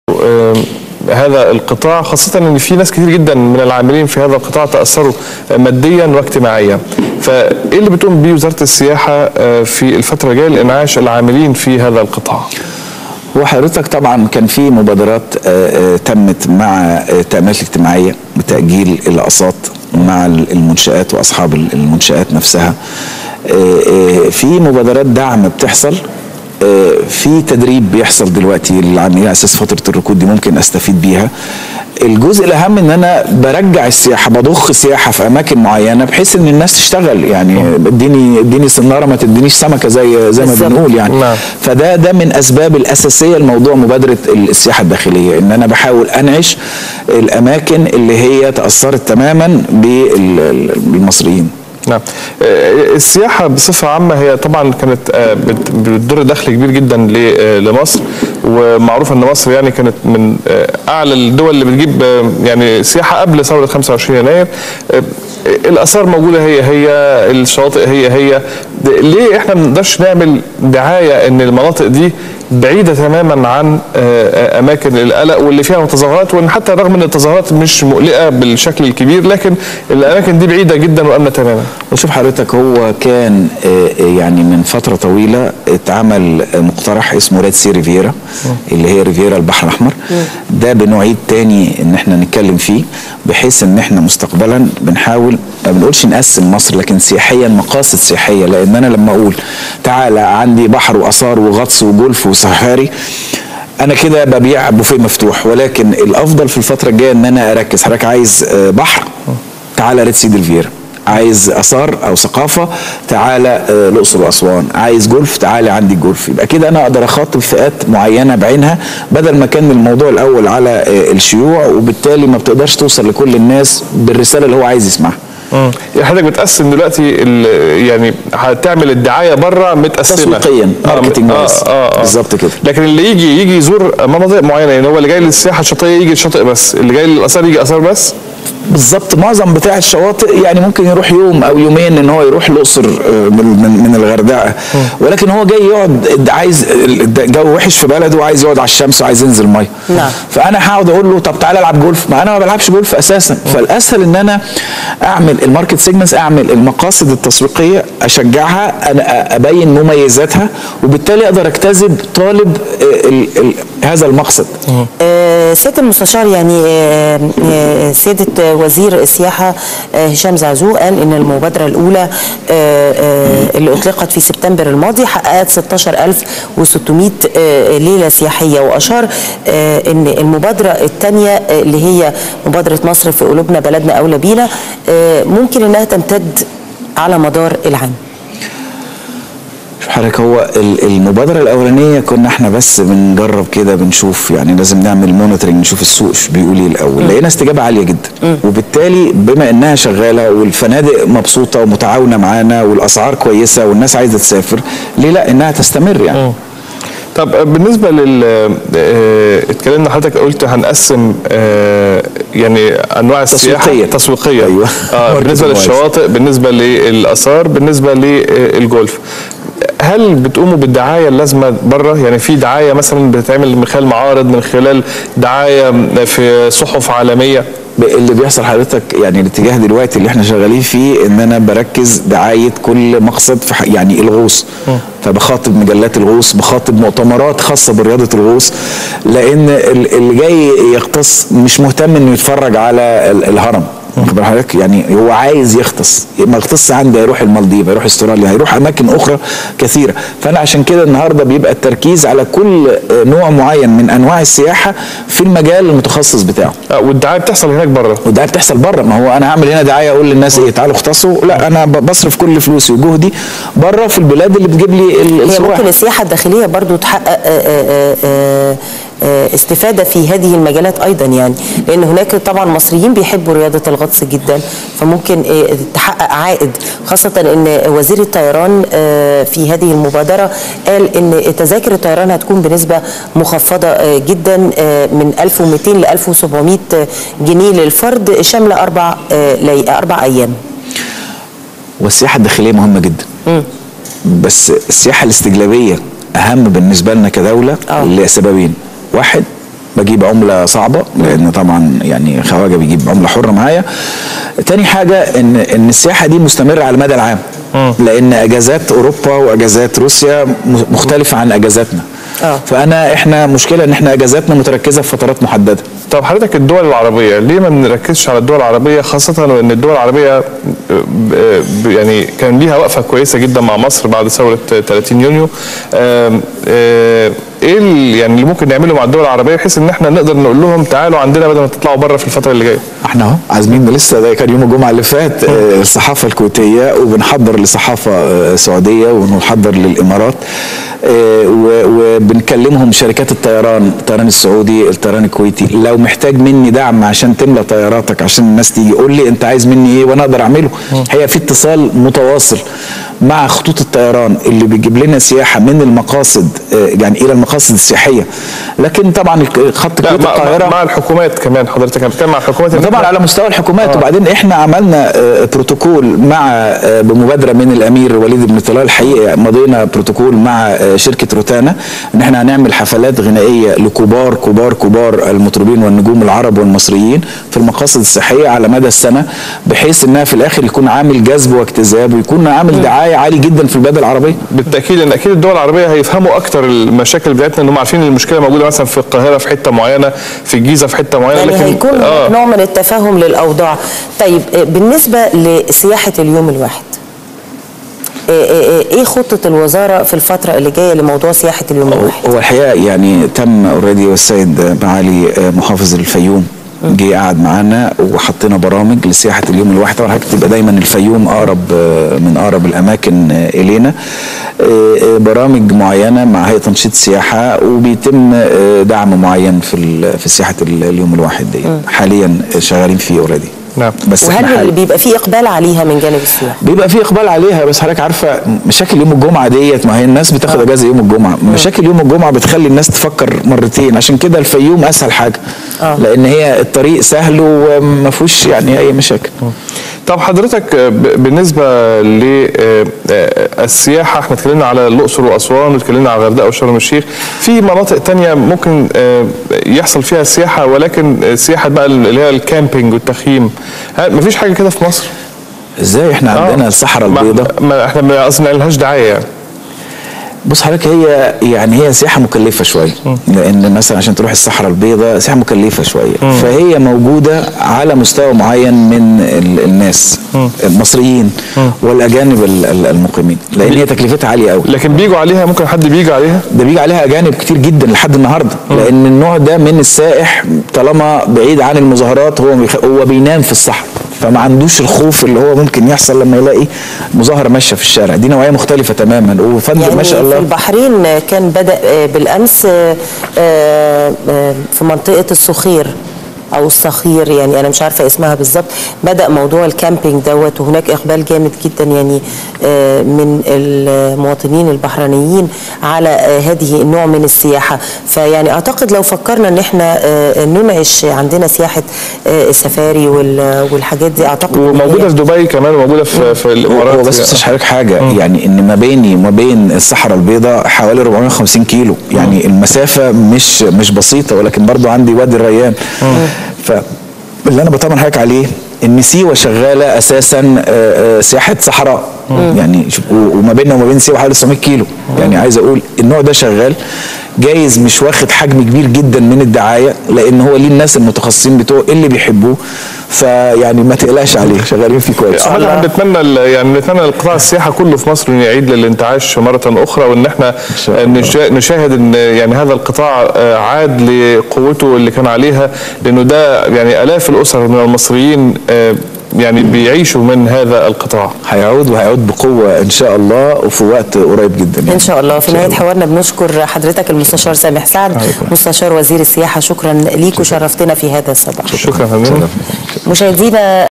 آه، هذا القطاع خاصة ان في ناس كتير جدا من العاملين في هذا القطاع تأثروا ماديا واجتماعيا فايه اللي بتقوم بيه وزارة السياحة آه، في الفترة الجاية لإنعاش العاملين في هذا القطاع وحضرتك طبعا كان في مبادرات آه، آه، تمت مع آه، التأمينات الاجتماعية بتأجيل الأقساط مع المنشآت وأصحاب المنشآت نفسها آه، آه، في مبادرات دعم بتحصل آه، في تدريب بيحصل دلوقتي العاملين على اساس فتره الركود دي ممكن استفيد بيها الجزء الاهم ان انا برجع السياحه بضخ سياحه في اماكن معينه بحيث ان الناس تشتغل يعني اديني اديني سناره ما تدينيش سمكه زي زي ما بالظبط. بنقول يعني نعم. فده ده من اسباب الاساسيه لموضوع مبادره السياحه الداخليه ان انا بحاول انعش الاماكن اللي هي تاثرت تماما بالمصريين نعم آه، السياحة بصفة عامة هي طبعا كانت آه، بت- بتدر دخل كبير جدا ل- آه، لمصر ومعروف ان مصر يعني كانت من آه، اعلى الدول اللي بتجيب آه، يعني سياحة قبل ثورة 25 يناير آه، الاثار موجودة هي هي الشواطئ هي هي د- ليه احنا ما نقدرش نعمل دعاية ان المناطق دي بعيدة تماما عن آه، آه، اماكن القلق واللي فيها متظاهرات وان حتى رغم ان التظاهرات مش مقلقة بالشكل الكبير لكن الاماكن دي بعيدة جدا وامنة تماما وشوف حضرتك هو كان آه، آه، يعني من فترة طويلة اتعمل آه، مقترح اسمه ريد سي ريفيرا اللي هي ريفيرا البحر الأحمر ده بنعيد تاني ان احنا نتكلم فيه بحيث ان احنا مستقبلا بنحاول ما بنقولش نقسم مصر لكن سياحيا مقاصد سياحية لان انا لما اقول تعالى عندي بحر واثار وغطس وجولف وصحاري انا كده ببيع بوفيه مفتوح ولكن الافضل في الفتره الجايه ان انا اركز حضرتك عايز آه، بحر تعالى ريد سيد الفيرا عايز اثار او ثقافه تعالى آه، الاقصر واسوان عايز جولف تعالى عندي الجولف يبقى كده انا اقدر اخاطب فئات معينه بعينها بدل ما كان الموضوع الاول على آه، الشيوع وبالتالي ما بتقدرش توصل لكل الناس بالرساله اللي هو عايز يسمعها مم. يعني حضرتك بتقسم دلوقتي ال- يعني هتعمل الدعايه بره متقسمه تسويقيا، آه، ماركتينج آه بس. آه آه. بالظبط كده. لكن اللي يجي يجي يزور مناطق معينه يعني هو اللي جاي للسياحه الشاطئيه يجي الشاطئ بس اللي جاي للاثار يجي اثار بس بالظبط معظم بتاع الشواطئ يعني ممكن يروح يوم او يومين ان هو يروح الاقصر آه، من من, من الغردقه ولكن هو جاي يقعد عايز الجو وحش في بلده وعايز يقعد على الشمس وعايز ينزل ميه نعم. فانا هقعد اقول له طب تعالى العب جولف ما انا ما بلعبش جولف اساسا فالاسهل ان انا اعمل الماركت سيجمنتس اعمل المقاصد التسويقيه اشجعها انا ابين مميزاتها وبالتالي اقدر اجتذب طالب آه، ال ال هذا المقصد آه، سيادة المستشار يعني آه، آه، سيادة وزير السياحة آه، هشام زعزو قال إن المبادرة الأولى آه، آه، اللي أطلقت في سبتمبر الماضي حققت 16600 آه، ليلة سياحية وأشار آه، إن المبادرة الثانية آه، اللي هي مبادرة مصر في قلوبنا بلدنا أولى بينا آه، ممكن إنها تمتد على مدار العام شوف حضرتك هو ال- المبادرة الأولانية كنا احنا بس بنجرب كده بنشوف يعني لازم نعمل مونيتورنج نشوف السوق ش- بيقول ايه الأول لقينا استجابة عالية جدا وبالتالي بما إنها شغالة والفنادق مبسوطة ومتعاونة معانا والأسعار كويسة والناس عايزة تسافر ليه لا إنها تستمر يعني طب بالنسبه لل آه، اتكلمنا حضرتك قلت هنقسم آه، يعني انواع السياحه تسويقية. تسويقيه أيوة. آه بالنسبه ماركتينج للشواطئ بالنسبه للاثار بالنسبه للجولف هل بتقوموا بالدعايه اللازمه بره يعني في دعايه مثلا بتتعمل من خلال معارض من خلال دعايه في صحف عالميه ب- اللي بيحصل حضرتك يعني الاتجاه دلوقتي اللي احنا شغالين فيه ان انا بركز دعايه كل مقصد في ح- يعني الغوص فبخاطب مجلات الغوص بخاطب مؤتمرات خاصه برياضه الغوص لان ال- اللي جاي يغطس مش مهتم انه يتفرج على ال- الهرم واخد بال حضرتك يعني هو عايز يغطس ما يغطس عندي هيروح المالديف هيروح استراليا هيروح اماكن اخرى كثيره فانا عشان كده النهارده بيبقى التركيز على كل آه، نوع معين من انواع السياحه في المجال المتخصص بتاعه آه والدعايه بتحصل هناك بره وده بتحصل بره ما هو انا هعمل هنا دعايه اقول للناس ايه تعالوا اغطسوا لا انا ب- بصرف كل فلوسي وجهدي بره في البلاد اللي بتجيب لي ال- هي السواح ممكن السياحة الداخلية برضو تحقق آه، آه، آه، آه، استفادة في هذه المجالات أيضا يعني لأن هناك طبعا مصريين بيحبوا رياضة الغطس جدا فممكن آه، تحقق عائد خاصة أن وزير الطيران آه، في هذه المبادرة قال أن تذاكر الطيران هتكون بنسبة مخفضة آه، جدا آه، من 1200 ل 1700 جنيه للفرد شاملة أربع آه، لي- أربع أيام والسياحه الداخليه مهمه جدا بس السياحه الاستجلابيه اهم بالنسبه لنا كدوله آه. لسببين واحد بجيب عمله صعبه لان طبعا يعني خواجه بيجيب عمله حره معايا تاني حاجه ان ان السياحه دي مستمره على المدى العام لان اجازات اوروبا واجازات روسيا م- مختلفه عن اجازاتنا آه. فانا احنا مشكله ان احنا اجازاتنا متركزه في فترات محدده طب حضرتك الدول العربية ليه ما بنركزش على الدول العربية خاصة وان الدول العربية آه، ب- يعني كان ليها وقفة كويسة جدا مع مصر بعد ثورة 30 يونيو آم، آه، ايه ال- يعني اللي ممكن نعمله مع الدول العربية بحيث ان احنا نقدر نقول لهم تعالوا عندنا بدل ما تطلعوا بره في الفترة اللي جاية احنا اهو عازمين لسه ده كان يوم الجمعه اللي فات آه، الصحافه الكويتيه وبنحضر لصحافه آه، سعوديه ونحضر للامارات آه، و- وبنكلمهم شركات الطيران الطيران السعودي الطيران الكويتي لو محتاج مني دعم عشان تملى طياراتك عشان الناس تيجي قول لي انت عايز مني ايه وانا اقدر اعمله هي في اتصال متواصل مع خطوط الطيران اللي بيجيب لنا سياحه من المقاصد آه، يعني الى المقاصد السياحيه لكن طبعا خط لا كويت مع, القاهره مع, مع الحكومات كمان حضرتك انا بتكلم مع الحكومات إن طبعا إحنا- على مستوى الحكومات وبعدين احنا عملنا آه، بروتوكول مع آه، بمبادره من الامير وليد بن طلال الحقيقه مضينا بروتوكول مع آه، شركه روتانا ان احنا هنعمل حفلات غنائيه لكبار كبار كبار المطربين والنجوم العرب والمصريين في المقاصد السياحيه على مدى السنه بحيث انها في الاخر يكون عامل جذب واجتذاب ويكون عامل دعايه عالي جدا في البلاد العربيه بالتاكيد ان اكيد الدول العربيه هيفهموا اكتر المشاكل بتاعتنا انهم عارفين المشكله موجوده مثلا في القاهره في حته معينه في الجيزه في حته معينه يعني لكن هيكون هناك نوع من التفاهم للاوضاع طيب آه، بالنسبه لسياحه اليوم الواحد آه، آه، آه، ايه خطه الوزاره في الفتره اللي جايه لموضوع سياحه اليوم الواحد هو الحقيقه يعني تم اوريدي والسيد معالي آه، محافظ الفيوم جه قعد معانا وحطينا برامج لسياحه اليوم الواحد طبعا حضرتك تبقى دايما الفيوم اقرب آه، من اقرب الاماكن آه، الينا آه، آه، برامج معينه مع هيئه تنشيط السياحه وبيتم آه، دعم معين في ال- في سياحه ال- اليوم الواحد دي حاليا شغالين فيه اوريدي نعم. بس احنا وهل حال- بيبقى في اقبال عليها من جانب السياح بيبقى في اقبال عليها بس حضرتك عارفه مشاكل يوم الجمعه ديت ما هي الناس بتاخد اجازه يوم الجمعه مشاكل يوم الجمعه بتخلي الناس تفكر مرتين عشان كده الفيوم اسهل حاجه آه. لان هي الطريق سهل وما فيهوش يعني اي مشاكل طب حضرتك آه، ب- بالنسبه للسياحه احنا اتكلمنا على الاقصر واسوان واتكلمنا على الغردقه وشرم الشيخ في مناطق تانية ممكن آه، يحصل فيها سياحه ولكن سياحه بقى اللي هي الكامبينج والتخييم هل مفيش حاجه كده في مصر ازاي احنا عندنا آه. الصحراء ما- البيضاء ما احنا ما اصلا لهاش دعايه يعني بص حضرتك هي يعني هي سياحه مكلفه شويه لان مثلا عشان تروح الصحراء البيضاء سياحه مكلفه شويه فهي موجوده على مستوى معين من ال- الناس المصريين والاجانب ال- ال- المقيمين لان هي تكلفتها عاليه قوي لكن بيجوا عليها ممكن حد بيجي عليها ده بيجي عليها اجانب كتير جدا لحد النهارده لان النوع ده من السائح طالما بعيد عن المظاهرات هو بيخ... هو بينام في الصحراء فما عندوش الخوف اللي هو ممكن يحصل لما يلاقي مظاهره ماشيه في الشارع دي نوعيه مختلفه تماما وفندم يعني ما شاء في الله البحرين كان بدأ آه، بالأمس آه، آه، آه، في منطقة الصخير أو الصخير يعني أنا مش عارفة اسمها بالظبط بدأ موضوع الكامبينج دوت وهناك إقبال جامد جدا يعني آه، من المواطنين البحرينيين على آه، هذه النوع من السياحة فيعني أعتقد لو فكرنا إن إحنا آه، ننعش عندنا سياحة آه، السفاري وال- والحاجات دي أعتقد إن وموجوده هي- في دبي كمان وموجوده في في الامارات هو بس بس حضرتك حاجه يعني ان ما بيني وما بين الصحراء البيضاء حوالي 450 كيلو يعني المسافه مش مش بسيطه ولكن برضو عندي وادي الريان فاللي انا بطمن حضرتك عليه ان سيوه شغاله اساسا آه، آه، سياحه صحراء يعني شوف و- وما بيننا وما بين سيوه حوالي 900 كيلو يعني عايز اقول النوع ده شغال جايز مش واخد حجم كبير جدا من الدعايه لان هو ليه الناس المتخصصين بتوعه اللي بيحبوه فيعني ما تقلقش عليه شغالين فيه كويس احنا بنتمنى ال- يعني بنتمنى القطاع السياحه كله في مصر انه يعيد للانتعاش مره اخرى وان احنا شاء الله. نشا- نشاهد ان يعني هذا القطاع آه، عاد لقوته اللي كان عليها لانه ده يعني الاف الاسر من المصريين آه، يعني بيعيشوا من هذا القطاع هيعود وهيعود بقوه ان شاء الله وفي وقت قريب جدا يعني. ان شاء الله في نهايه حوارنا بنشكر حضرتك المستشار سامح سعد مستشار وزير السياحه شكرا ليك وشرفتنا في هذا الصباح شكرا فندم مشاهدينا